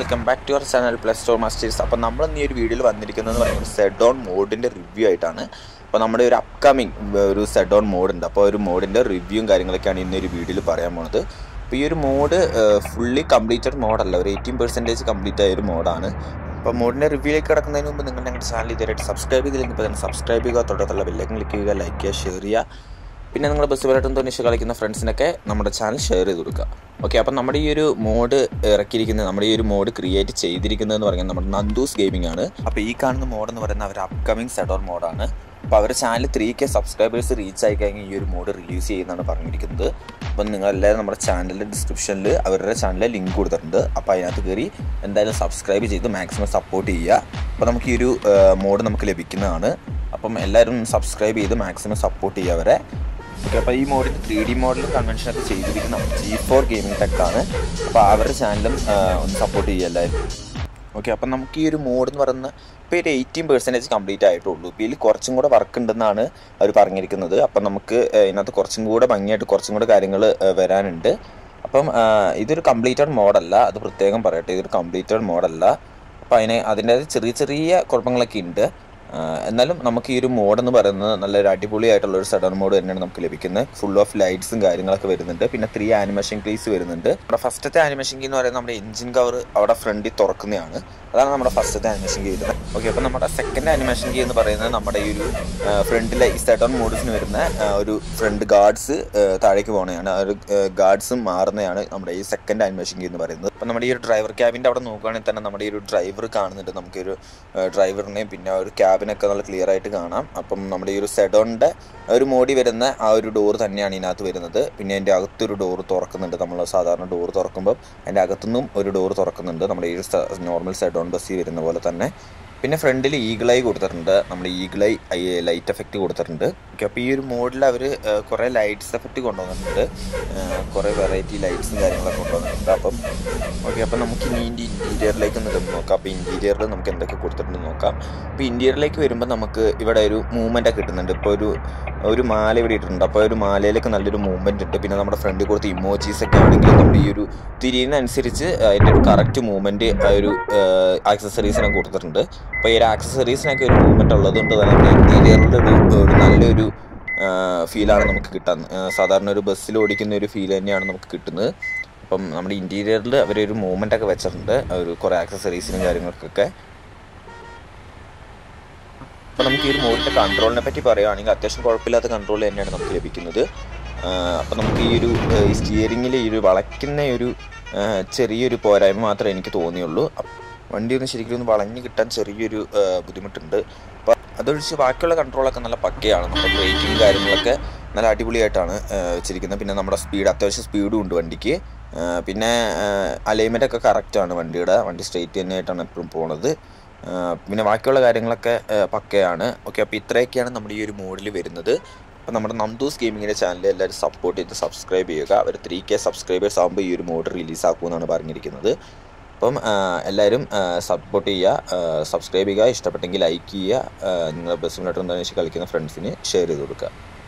welcome back to our channel plus store masters അപ്പോൾ നമ്മൾ ഇന്ന് ഈ ഒരു വീഡിയോയിൽ വന്നിരിക്കുന്നത് പറയുന്നത് സെഡ് ഓൺ മോഡിൻ്റെ റിവ്യൂ ആയിട്ടാണ് അപ്പോൾ നമ്മുടെ ഒരു അപ്കമിങ് ഒരു സെഡ് ഓൺ മോഡ് ഉണ്ട് അപ്പോൾ ഒരു മോഡിൻ്റെ റിവ്യൂവും കാര്യങ്ങളൊക്കെയാണ് ഇന്ന് ഒരു വീഡിയോയിൽ പറയാൻ പോണത് അപ്പോൾ ഈ ഒരു മോഡ് ഫുള്ളി കംപ്ലീറ്റഡ് മോഡല്ല ഒരു എയ്റ്റീൻ പെർസെൻറ്റേജ് കംപ്ലീറ്റ് ആയ ഒരു മോഡാണ് അപ്പോൾ മോഡിൻ്റെ റിവ്യൂയിലേക്ക് കിടക്കുന്നതിന് മുമ്പ് നിങ്ങൾ ഞങ്ങളുടെ ചാനൽ ഇതുവരെയായിട്ട് സബ്സ്ക്രൈബ് ചെയ്തില്ലെങ്കിൽ ഇപ്പോൾ തന്നെ സബ്സ്ക്രൈബ് ചെയ്യുക തൊട്ടത്തുള്ള ബെല്ലൈക്കൻ ക്ലിക്ക് ചെയ്യുക ലൈക്ക് ചെയ്യുക ഷെയർ ചെയ്യുക പിന്നെ നിങ്ങൾ ബസ് വരട്ടും തോന്നിച്ച് കളിക്കുന്ന ഫ്രണ്ട്സിനൊക്കെ നമ്മുടെ ചാനൽ ഷെയർ ചെയ്ത് കൊടുക്കുക ഓക്കെ അപ്പം നമ്മുടെ ഈ ഒരു മോഡ് ഇറക്കിയിരിക്കുന്നത് നമ്മുടെ ഈ ഒരു മോഡ് ക്രിയേറ്റ് ചെയ്തിരിക്കുന്നത് എന്ന് പറയുന്നത് നമ്മുടെ നന്ദൂസ് ഗെയിമിംഗ് ആണ് അപ്പോൾ ഈ കാണുന്ന മോഡ് എന്ന് പറയുന്നത് അവർ അപ്കമിങ് സെഡോർ മോഡാണ് അപ്പോൾ അവരുടെ channel three K subscribers reach ആയി കഴിഞ്ഞാൽ ഈ ഒരു മോഡ് റിലീസ് ചെയ്യുന്നതാണ് പറഞ്ഞിരിക്കുന്നത് അപ്പം നിങ്ങളെല്ലാവരും നമ്മുടെ ചാനലിൻ്റെ ഡിസ്ക്രിപ്ഷനിൽ അവരുടെ ചാനലിലെ ലിങ്ക് കൊടുത്തിട്ടുണ്ട് അപ്പോൾ അതിനകത്ത് കയറി എന്തായാലും സബ്സ്ക്രൈബ് ചെയ്ത് മാക്സിമം സപ്പോർട്ട് ചെയ്യുക അപ്പോൾ നമുക്ക് ഈ ഒരു മോഡ് നമുക്ക് ലഭിക്കുന്നതാണ് അപ്പം എല്ലാവരും സബ്സ്ക്രൈബ് ചെയ്ത് മാക്സിമം സപ്പോർട്ട് ചെയ്യുക അവരെ ഓക്കെ അപ്പോൾ ഈ മോഡിൽ ത്രീ ഡി മോഡൽ കൺവെൻഷനൊക്കെ ചെയ്തിരിക്കുന്ന ജി ഫോർ ഗെയിമിംഗ് ടെക് ആണ് അപ്പോൾ അവരുടെ ചാനലും ഒന്ന് സപ്പോർട്ട് ചെയ്യുക എല്ലാവരും ഓക്കെ അപ്പം നമുക്ക് ഈ ഒരു മോഡ് എന്ന് പറയുന്ന ഇപ്പോൾ ഒരു എയ്റ്റീൻ പെർസെൻറ്റേജ് കംപ്ലീറ്റ് ആയിട്ടുള്ളൂ ഇപ്പോൾ ഇതിൽ കുറച്ചും കൂടെ വർക്ക് ഉണ്ടെന്നാണ് അവർ പറഞ്ഞിരിക്കുന്നത് അപ്പം നമുക്ക് ഇതിനകത്ത് കുറച്ചും കൂടെ ഭംഗിയായിട്ട് കുറച്ചും കൂടെ കാര്യങ്ങൾ വരാനുണ്ട് അപ്പം ഇതൊരു കംപ്ലീറ്റഡ് മോഡല്ല അത് പ്രത്യേകം പറയട്ടെ ഇതൊരു കംപ്ലീറ്റഡ് മോഡല്ല അപ്പോൾ അതിന് അതിൻ്റെ ചെറിയ ചെറിയ കുഴപ്പങ്ങളൊക്കെ ഉണ്ട് എന്നാലും നമുക്ക് ഈ ഒരു മോഡ് എന്ന് പറയുന്നത് നല്ലൊരു അടിപൊളിയായിട്ടുള്ള ഒരു സഡൻ മോഡ് തന്നെയാണ് നമുക്ക് ലഭിക്കുന്നത് ഫുൾ ഓഫ് ലൈറ്റ്സും കാര്യങ്ങളൊക്കെ വരുന്നുണ്ട് പിന്നെ ത്രീ ആനിമേഷൻ ക്ലീസ് വരുന്നുണ്ട് നമ്മുടെ ഫസ്റ്റത്തെ ആനിമേഷൻ കീ എന്ന് പറയുന്നത് നമ്മുടെ എഞ്ചിൻ കവർ അവിടെ ഫ്രണ്ടിൽ തുറക്കുന്നതാണ് അതാണ് നമ്മുടെ ഫസ്റ്റത്തെ ആനിമേഷൻ കീ വരുന്നത് ഓക്കെ അപ്പോൾ നമ്മുടെ സെക്കൻഡ് ആനിമേഷൻ കീ എന്ന് പറയുന്നത് നമ്മുടെ ഈ ഒരു ഫ്രണ്ടിലെ ഈ സെഡോൺ മോഡ്സിന് വരുന്ന ഒരു ഫ്രണ്ട് ഗാർഡ്സ് താഴേക്ക് പോകുന്നതാണ് ഒരു ഗാർഡ്സും മാറുന്നതാണ് നമ്മുടെ ഈ സെക്കൻഡ് ആനിമേഷൻ കീ എന്ന് പറയുന്നത് അപ്പോൾ നമ്മുടെ ഈ ഒരു ഡ്രൈവർ ക്യാബിൻ്റെ അവിടെ നോക്കുകയാണെങ്കിൽ തന്നെ നമ്മുടെ ഈ ഒരു ഡ്രൈവർ കാണുന്നുണ്ട് നമുക്കൊരു ഡ്രൈവറിനെയും പിന്നെ ഒരു ക്യാബിനൊക്കെ നല്ല ക്ലിയർ ആയിട്ട് കാണാം അപ്പം നമ്മുടെ ഈ ഒരു സെഡോണിൻ്റെ ഒരു മോഡി വരുന്ന ആ ഒരു ഡോർ തന്നെയാണ് ഇതിനകത്ത് വരുന്നത് പിന്നെ അതിൻ്റെ അകത്തൊരു ഡോർ തുറക്കുന്നുണ്ട് നമ്മൾ സാധാരണ ഡോർ തുറക്കുമ്പോൾ അതിൻ്റെ അകത്തുനിന്നും ഒരു ഡോർ തുറക്കുന്നുണ്ട് നമ്മുടെ ഈ ഒരു നോർമൽ സെഡോൺ ബസ്സിൽ വരുന്ന പോലെ തന്നെ പിന്നെ ഫ്രണ്ടിൽ ഈഗിളൈ കൊടുത്തിട്ടുണ്ട് നമ്മുടെ ഈഗിളൈ ലൈറ്റ് എഫക്റ്റ് കൊടുത്തിട്ടുണ്ട് ഓക്കെ അപ്പോൾ ഈ ഒരു മോഡിൽ അവർ കുറേ ലൈറ്റ്സ് എഫക്റ്റ് കൊണ്ടുവന്നിട്ടുണ്ട് കുറേ വെറൈറ്റി ലൈറ്റ്സും കാര്യങ്ങളൊക്കെ കൊണ്ടുവന്നിട്ടുണ്ട് അപ്പം ഓക്കെ അപ്പോൾ നമുക്ക് ഇനി ഇതിൻ്റെ ഇൻറ്റീരിയറിലേക്ക് ഒന്ന് നോക്കാം അപ്പോൾ ഇൻറ്റീരിയറിൽ നമുക്ക് എന്തൊക്കെ കൊടുത്തിട്ടുണ്ട് നോക്കാം അപ്പോൾ ഇൻറ്റീരിയറിലേക്ക് വരുമ്പോൾ നമുക്ക് ഇവിടെ ഒരു മൂവ്മെൻ്റ് ഒക്കെ കിട്ടുന്നുണ്ട് ഇപ്പോൾ ഒരു ഒരു മാല ഇവിടെ ഇട്ടിട്ടുണ്ട് അപ്പോൾ ഒരു മാലയിലേക്ക് നല്ലൊരു മൂവ്മെൻറ്റ് ഉണ്ട് പിന്നെ നമ്മുടെ ഫ്രണ്ടിൽ കൊടുത്ത ഇമോജീസ് ഒക്കെ ആണെങ്കിൽ നമ്മുടെ ഈ ഒരു തിരിയുന്നതനുസരിച്ച് അതിൻ്റെ ഒരു കറക്റ്റ് മൂവ്മെൻറ്റ് ആ ഒരു ആക്സസറീസിനൊക്കെ കൊടുത്തിട്ടുണ്ട് അപ്പോൾ ഈ ഒരു ആക്സസറീസിനൊക്കെ ഒരു മൂവ്മെൻറ്റ് ഉള്ളതുകൊണ്ട് തന്നെ നമ്മുടെ ഇൻറ്റീരിയറിൽ ഒരു ഒരു നല്ലൊരു ഫീലാണ് നമുക്ക് കിട്ടാൻ സാധാരണ ഒരു ബസ്സിൽ ഓടിക്കുന്ന ഒരു ഫീൽ തന്നെയാണ് നമുക്ക് കിട്ടുന്നത് അപ്പം നമ്മുടെ ഇൻറ്റീരിയറിൽ അവരൊരു മൂവ്മെൻ്റ് ഒക്കെ വെച്ചിട്ടുണ്ട് ഒരു കുറേ ആക്സസറീസിനും കാര്യങ്ങൾക്കൊക്കെ അപ്പോൾ നമുക്ക് ഈ ഒരു മോഡിൻ്റെ കൺട്രോളിനെ പറ്റി പറയുകയാണെങ്കിൽ അത്യാവശ്യം കുഴപ്പമില്ലാത്ത കൺട്രോൾ തന്നെയാണ് നമുക്ക് ലഭിക്കുന്നത് അപ്പോൾ നമുക്ക് ഈ ഒരു സ്റ്റിയറിങ്ങിൽ ഈ ഒരു വളയ്ക്കുന്ന ഒരു ചെറിയൊരു പോരായ്മ മാത്രമേ എനിക്ക് തോന്നിയുള്ളൂ വണ്ടി ഒന്ന് ശരിക്കും ഒന്ന് വളഞ്ഞ് കിട്ടാൻ ചെറിയൊരു ബുദ്ധിമുട്ടുണ്ട് അപ്പോൾ അതൊഴിച്ച് ബാക്കിയുള്ള കൺട്രോളൊക്കെ നല്ല പക്കയാണ് നമ്മുടെ ബ്രേക്കിങ് കാര്യങ്ങളൊക്കെ നല്ല അടിപൊളിയായിട്ടാണ് വെച്ചിരിക്കുന്നത് പിന്നെ നമ്മുടെ സ്പീഡ് അത്യാവശ്യം സ്പീഡും ഉണ്ട് വണ്ടിക്ക് പിന്നെ അലൈൻമെൻ്റ് ഒക്കെ കറക്റ്റാണ് വണ്ടിയുടെ വണ്ടി സ്ട്രെയിറ്റ് തന്നെയായിട്ടാണ് എപ്പോഴും പോണത് പിന്നെ ബാക്കിയുള്ള കാര്യങ്ങളൊക്കെ പക്കയാണ് ഓക്കെ അപ്പോൾ ഇത്രയൊക്കെയാണ് നമ്മുടെ ഈ ഒരു മോഡിൽ വരുന്നത് അപ്പോൾ നമ്മുടെ നന്ദൂസ് ഗെയിമിങ്ങിൻ്റെ ചാനൽ എല്ലാവരും സപ്പോർട്ട് ചെയ്ത് സബ്സ്ക്രൈബ് ചെയ്യുക അവർ ത്രീ കെ സബ്സ്ക്രൈബേഴ്സ് ആകുമ്പോൾ ഈ ഒരു മോഡ് റിലീസാക്കുമെന്നാണ് പറഞ്ഞിരിക്കുന്നത് അപ്പം എല്ലാവരും സപ്പോർട്ട് ചെയ്യുക സബ്സ്ക്രൈബ് ചെയ്യുക ഇഷ്ടപ്പെട്ടെങ്കിൽ ലൈക്ക് ചെയ്യുക നിങ്ങൾ ബസ് മിനിറ്റ് എന്താണെന്ന് വെച്ചാൽ കളിക്കുന്ന ഫ്രണ്ട്സിന് ഷെയർ ചെയ്ത് കൊടുക്കുക